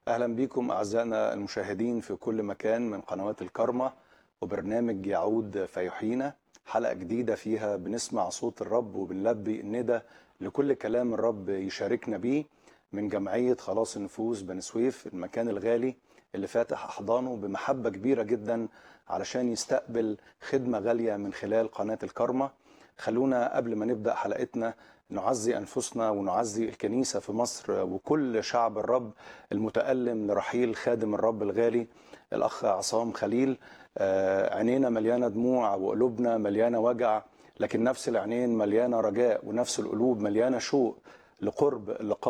أهلا بكم أعزائنا المشاهدين في كل مكان من قنوات الكرمة وبرنامج يعود فيحيينا حلقة جديدة فيها بنسمع صوت الرب وبنلبي الندى لكل كلام الرب يشاركنا بيه من جمعية خلاص النفوس بني سويف المكان الغالي اللي فاتح أحضانه بمحبة كبيرة جدا علشان يستقبل خدمة غالية من خلال قناة الكرمة خلونا قبل ما نبدأ حلقتنا نعزي أنفسنا ونعزي الكنيسة في مصر وكل شعب الرب المتألم لرحيل خادم الرب الغالي الأخ عصام خليل آه، عينينا مليانة دموع وقلوبنا مليانة وجع لكن نفس العينين مليانة رجاء ونفس القلوب مليانة شوق لقرب اللقاء